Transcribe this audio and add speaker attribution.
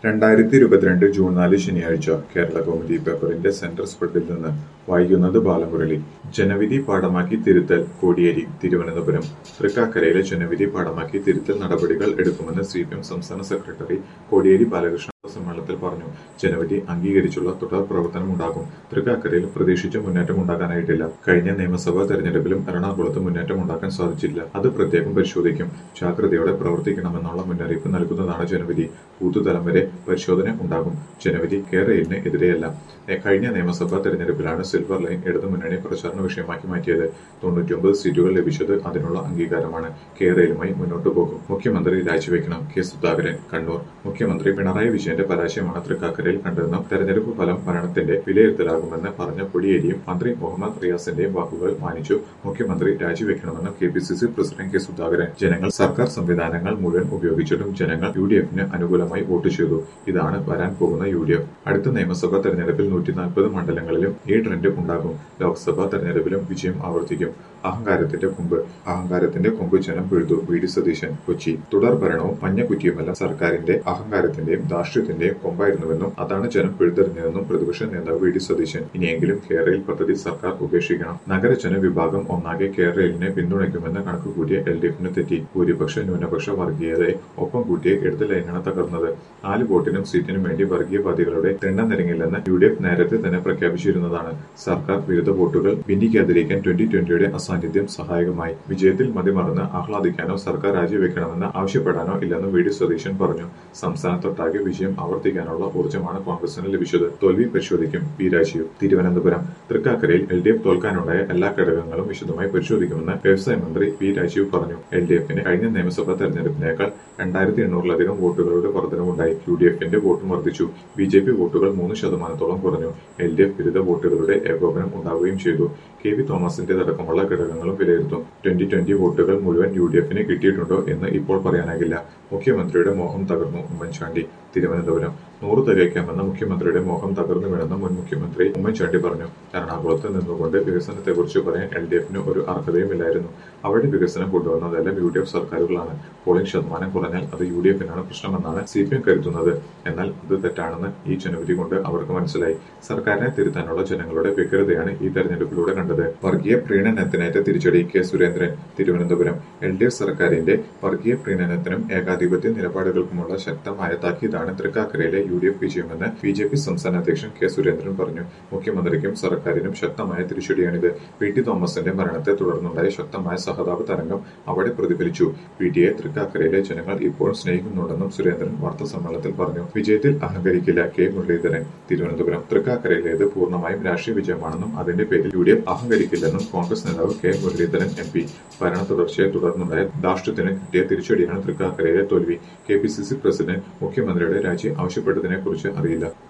Speaker 1: രണ്ടായിരത്തി ഇരുപത്തിരണ്ട് ജൂൺ നാല് ശനിയാഴ്ച കേരള കൗമുദി പേപ്പറിന്റെ സെന്റർ സ്പ്രെഡിൽ നിന്ന് വായിക്കുന്നത് ബാലമുരളി ജനവിധി പാഠമാക്കി തിരുത്തൽ കോടിയേരി തിരുവനന്തപുരം തൃക്കാക്കരയിലെ ജനവിധി പാഠമാക്കി തിരുത്തൽ നടപടികൾ എടുക്കുമെന്ന് സി പി എം സംസ്ഥാന സെക്രട്ടറി കോടിയേരി ബാലകൃഷ്ണൻ സമ്മേളനത്തിൽ പറഞ്ഞു ജനവിധി അംഗീകരിച്ചുള്ള തുടർ പ്രവർത്തനം ഉണ്ടാകും തൃക്കാക്കരയിൽ പ്രതീക്ഷിച്ച മുന്നേറ്റം ഉണ്ടാക്കാനായിട്ടില്ല കഴിഞ്ഞ നിയമസഭാ തെരഞ്ഞെടുപ്പിലും എറണാകുളത്ത് മുന്നേറ്റം ഉണ്ടാക്കാൻ സാധിച്ചില്ല അത് പ്രത്യേകം പരിശോധിക്കും ജാഗ്രതയോടെ പ്രവർത്തിക്കണമെന്നുള്ള മുന്നറിയിപ്പ് നൽകുന്നതാണ് ജനവിധി ബൂത്തുതലം വരെ പരിശോധന ഉണ്ടാകും ജനവിധി കേരളിന് എതിരെയല്ല എ, കഴിഞ്ഞ നിയമസഭാ തെരഞ്ഞെടുപ്പിലാണ് സിൽവർ ലൈൻ ഇടതുമുന്നണി പ്രചാരണ വിഷയമാക്കി മാറ്റിയത് തൊണ്ണൂറ്റിയൊമ്പത് സീറ്റുകൾ ലഭിച്ചത് അതിനുള്ള അംഗീകാരമാണ് കേരളയുമായി മുന്നോട്ടു പോകും മുഖ്യമന്ത്രി രാജിവെക്കണം കെ സുധാകരൻ കണ്ണൂർ മുഖ്യമന്ത്രി പിണറായി വിജയന്റെ പരാജയമാണ് തൃക്കാക്കരയിൽ കണ്ടതെന്നും തെരഞ്ഞെടുപ്പ് ഫലം ഭരണത്തിന്റെ വിലയിരുത്തലാകുമെന്ന് പറഞ്ഞ കൊടിയേരിയും മന്ത്രി മുഹമ്മദ് റിയാസിന്റെയും വാക്കുകൾ മാനിച്ചു മുഖ്യമന്ത്രി രാജിവെക്കണമെന്നും K P C C president K Sudhakaran ജനങ്ങൾ സർക്കാർ സംവിധാനങ്ങൾ മുഴുവൻ ഉപയോഗിച്ചിട്ടും ജനങ്ങൾ യു ഡി എഫിന് അനുകൂലമായി വോട്ട് ചെയ്തു ഇതാണ് വരാൻ പോകുന്ന യു ഡി എഫ് അടുത്ത നിയമസഭാ തെരഞ്ഞെടുപ്പിൽ നൂറ്റി നാൽപ്പത് മണ്ഡലങ്ങളിലും ഈ ട്രെൻഡ് ഉണ്ടാകും ലോക്സഭാ തെരഞ്ഞെടുപ്പിലും വിജയം ആവർത്തിക്കും അഹങ്കാരത്തിന്റെ കൊമ്പ് അഹങ്കാരത്തിന്റെ കൊമ്പ് ജനം പിഴുതു വി ഡി സതീശൻ കൊച്ചി തുടർ ഭരണവും മഞ്ഞക്കുറ്റിയുമല്ല സർക്കാരിന്റെ അഹങ്കാരത്തിന്റെയും ധാർഷ്ട്യത്തിന്റെയും കൊമ്പായിരുന്നുവെന്നും അതാണ് ജനം പിഴുതെറിഞ്ഞതെന്നും പ്രതിപക്ഷ നേതാവ് വി ഡി സതീശൻ ഇനിയെങ്കിലും കേരളയിൽ പദ്ധതി സർക്കാർ ഉപേക്ഷിക്കണം നഗരജന വിഭാഗം ഒന്നാകെ കേരളയിലിനെ പിന്തുണയ്ക്കുമെന്ന് കണക്കുകൂട്ടിയ എൽ ഡി എഫിന് തെറ്റി ഭൂരിപക്ഷ ന്യൂനപക്ഷ വർഗീയതയെ ഒപ്പം കൂട്ടിയ ഇടത് ലൈനാണ് തകർന്നത് നാല് വോട്ടിനും സീറ്റിനും വേണ്ടി വർഗീയവാദികളുടെ തെണ്ണം നിരങ്ങില്ലെന്ന് യു ഡി എഫ് നേരത്തെ തന്നെ പ്രഖ്യാപിച്ചിരുന്നതാണ് സർക്കാർ വിരുദ്ധ വോട്ടുകൾ ഭിന്നിക്കാതിരിക്കാൻ ട്വന്റി ട്വന്റിയുടെ അസാന്നിധ്യം സഹായകമായി വിജയത്തിൽ മതിമറന്ന് ആഹ്ലാദിക്കാനോ സർക്കാർ രാജിവെക്കണമെന്ന് ആവശ്യപ്പെടാനോ ഇല്ലെന്ന് വി ഡി സതീശൻ പറഞ്ഞു സംസ്ഥാനത്തൊട്ടാകെ വിജയം ആവർത്തിക്കാനുള്ള ഊർജ്ജമാണ് കോൺഗ്രസിന് ലഭിച്ചത് തോൽവി പരിശോധിക്കും പി രാജീവ് തിരുവനന്തപുരം തൃക്കാക്കരയിൽ എൽ ഡി എഫ് തോൽക്കാനുണ്ടായ എല്ലാ ഘടകങ്ങളും വിശദമായി പരിശോധിക്കുമെന്ന് വ്യവസായ മന്ത്രി പി രാജീവ് പറഞ്ഞു എൽ ഡി എഫിന് കഴിഞ്ഞ നിയമസഭാ തെരഞ്ഞെടുപ്പിനേക്കാൾ രണ്ടായിരത്തി എണ്ണൂറിലധികം വോട്ടുകളുടെ വർധനവുണ്ടായി യു ഡി എഫിന്റെ വോട്ടും വർദ്ധിച്ചു ബി ജെ പി വോട്ടുകൾ മൂന്ന് ശതമാനത്തോളം കുറഞ്ഞു എൽ ഡി എഫ് വിരുദ്ധ വോട്ടുകളുടെ ഏകോപനം ഉണ്ടാവുകയും ചെയ്തു കെ വി തോമസിന്റേതടക്കമുള്ള ഘടകങ്ങളും വിലയിരുത്തും ട്വന്റി ട്വന്റി വോട്ടുകൾ മുഴുവൻ യു ഡി എഫിന് കിട്ടിയിട്ടുണ്ടോ എന്ന് ഇപ്പോൾ പറയാനാകില്ല മുഖ്യമന്ത്രിയുടെ മോഹം തകർന്നു ഉമ്മൻചാണ്ടി തിരുവനന്തപുരം നൂറ് തികയ്ക്കാമെന്ന മുഖ്യമന്ത്രിയുടെ മോഹം തകർന്നു വീണെന്ന് മുൻ മുഖ്യമന്ത്രി ഉമ്മൻചാണ്ടി പറഞ്ഞു എറണാകുളത്ത് നിന്നുകൊണ്ട് വികസനത്തെക്കുറിച്ച് പറയാൻ എൽ ഡി എഫിന് ഒരു അർഹതയുമില്ലായിരുന്നു അവിടെ വികസനം കൊണ്ടുവന്നതെല്ലാം യു ഡി എഫ് സർക്കാരുകളാണ് പോളിംഗ് ശതമാനം കുറഞ്ഞാൽ അത് യു ഡി എഫിനാണ് പ്രശ്നമെന്നാണ് സി പി എം കരുതുന്നത് എന്നാൽ ഇത് തെറ്റാണെന്ന് ഈ ജനവിധി കൊണ്ട് അവർക്ക് മനസ്സിലായി സർക്കാരിനെ തിരുത്താനുള്ള ജനങ്ങളുടെ വ്യഗ്രതയാണ് ഈ തെരഞ്ഞെടുപ്പിലൂടെ കണ്ടത് വർഗീയ പ്രീണനത്തിനേറ്റ തിരിച്ചടി K Surendran Thiruvananthapuram L D F സർക്കാരിന്റെ വർഗീയ പ്രീണനത്തിനും ഏകാധിപത്യ നിലപാടുകൾക്കുമുള്ള ശക്തമായ താക്കീതാണ് തൃക്കാക്കരയിലെ യു ഡി എഫ് വിജയമെന്ന് ബി ജെ പി സംസ്ഥാന അധ്യക്ഷൻ കെ സുരേന്ദ്രൻ പറഞ്ഞു മുഖ്യമന്ത്രിക്കും സർക്കാരിനും ശക്തമായ തിരിച്ചടിയാണിത് പി ടി തോമസിന്റെ മരണത്തെ തുടർന്നുണ്ടായ ശക്തമായ സഹതാപ തരംഗം അവിടെ പ്രതിഫലിച്ചു പി ടിയെ തൃക്കാക്കരയിലെ ജനങ്ങൾ ഇപ്പോഴും സ്നേഹിക്കുന്നുണ്ടെന്നും സുരേന്ദ്രൻ വാർത്താ സമ്മേളനത്തിൽ പറഞ്ഞു വിജയത്തിൽ അഹങ്കരിക്കില്ല കെ മുരളീധരൻ തിരുവനന്തപുരം തൃക്കാക്കരയിലേത് പൂർണ്ണമായും രാഷ്ട്രീയ വിജയമാണെന്നും അതിന്റെ പേരിൽ യു ഡി എഫ് അഹങ്കരിക്കില്ലെന്നും കോൺഗ്രസ് നേതാവ് കെ മുരളീധരൻ എം പി ഭരണ തുടർച്ചയെ തുടർന്നുണ്ടായ ധാർഷ്ട്യത്തിന് കിട്ടിയ തിരിച്ചടിയാണ് തൃക്കാക്കരയിലെ തോൽവി K P C C president മുഖ്യമന്ത്രിയുടെ രാജി ആവശ്യപ്പെട്ടതിനെ കുറിച്ച് അറിയില്ല